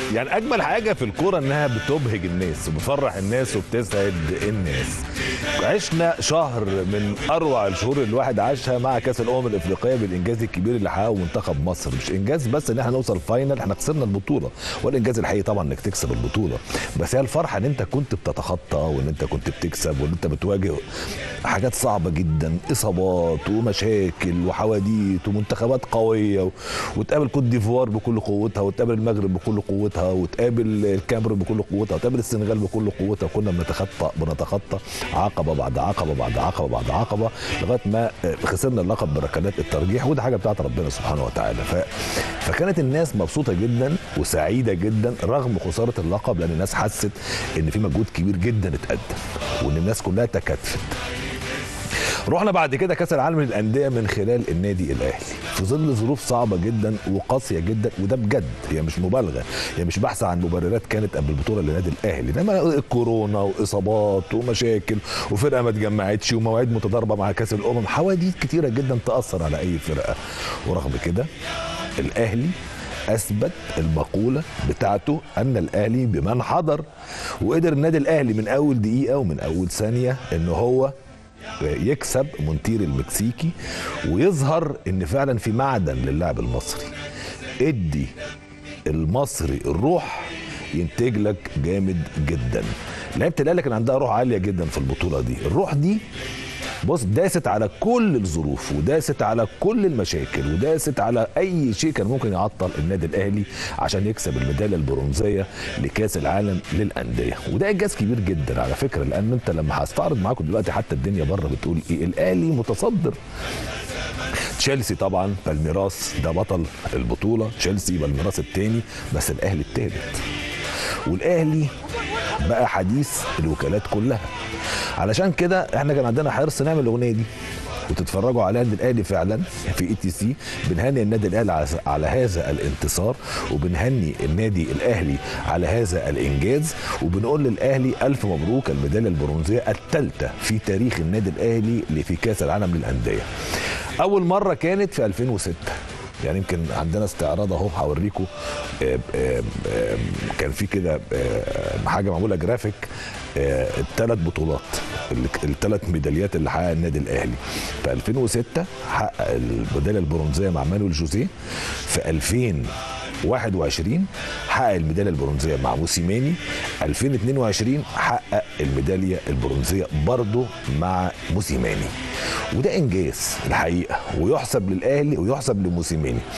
يعني اجمل حاجه في الكوره انها بتبهج الناس وبتفرح الناس وبتسعد الناس عشنا شهر من اروع الشهور اللي الواحد عاشها مع كاس الامم الافريقيه بالانجاز الكبير اللي حققه منتخب مصر مش انجاز بس ان احنا نوصل فاينل احنا خسرنا البطوله والانجاز الحقيقي طبعا انك تكسب البطوله بس هي الفرحه ان انت كنت بتتخطى وان انت كنت بتكسب وان انت بتواجه حاجات صعبه جدا اصابات ومشاكل وحواديت ومنتخبات قويه و... وتقابل كوت ديفوار بكل قوتها وتقابل المغرب بكل قوتها وتقابل الكاميرون بكل قوتها وتقابل السنغال بكل قوتها كنا بنتخطى بنتخطى عقبه بعد عقبه بعد عقبه بعد عقبه لغايه ما خسرنا اللقب بركلات الترجيح وده حاجه بتاعت ربنا سبحانه وتعالى ف... فكانت الناس مبسوطه جدا وسعيده جدا رغم خساره اللقب لان الناس حست ان في مجهود كبير جدا اتقدم وان الناس كلها تكاتفت رحنا بعد كده كاس العالم للانديه من خلال النادي الاهلي في ظل ظروف صعبه جدا وقاسيه جدا وده بجد هي مش مبالغه هي مش بحث عن مبررات كانت قبل البطوله للنادي الاهلي انما الكورونا واصابات ومشاكل وفرقه ما اتجمعتش ومواعيد متضاربه مع كاس الامم حواديت كتيره جدا تاثر على اي فرقه ورغم كده الاهلي اثبت المقوله بتاعته ان الاهلي بمن حضر وقدر النادي الاهلي من اول دقيقه ومن اول ثانيه ان هو يكسب مونتير المكسيكي ويظهر ان فعلا في معدن للاعب المصري ادي المصري الروح ينتج لك جامد جدا لعيبه الاهلي كان عندها روح عاليه جدا في البطوله دي الروح دي بص داست على كل الظروف وداست على كل المشاكل وداست على اي شيء كان ممكن يعطل النادي الاهلي عشان يكسب الميداليه البرونزيه لكاس العالم للانديه وده انجاز كبير جدا على فكره لان انت لما هستعرض معاكم دلوقتي حتى الدنيا بره بتقول ايه الاهلي متصدر تشيلسي طبعا بالميراس ده بطل البطوله تشيلسي بالميراس الثاني بس الاهلي الثالث والاهلي بقى حديث الوكالات كلها علشان كده احنا كان عندنا حرص نعمل الاغنيه دي وتتفرجوا عليها النادي الاهلي فعلا في اي تي سي بنهني النادي الاهلي على هذا الانتصار وبنهني النادي الاهلي على هذا الانجاز وبنقول للاهلي الف مبروك الميداليه البرونزيه الثالثه في تاريخ النادي الاهلي اللي في كاس العالم للانديه اول مره كانت في 2006 يعني يمكن عندنا استعراض اهو هوريكم كان في كده حاجه معموله جرافيك الثلاث بطولات الثلاث ميداليات اللي حققها النادي الاهلي في 2006 حقق الميداليه البرونزيه مع مانويل جوزيه في 2021 حقق الميداليه البرونزيه مع موسيماني 2022 حقق الميداليه البرونزيه برضه مع موسيماني وده انجاز الحقيقه ويحسب للاهلي ويحسب لموسيماني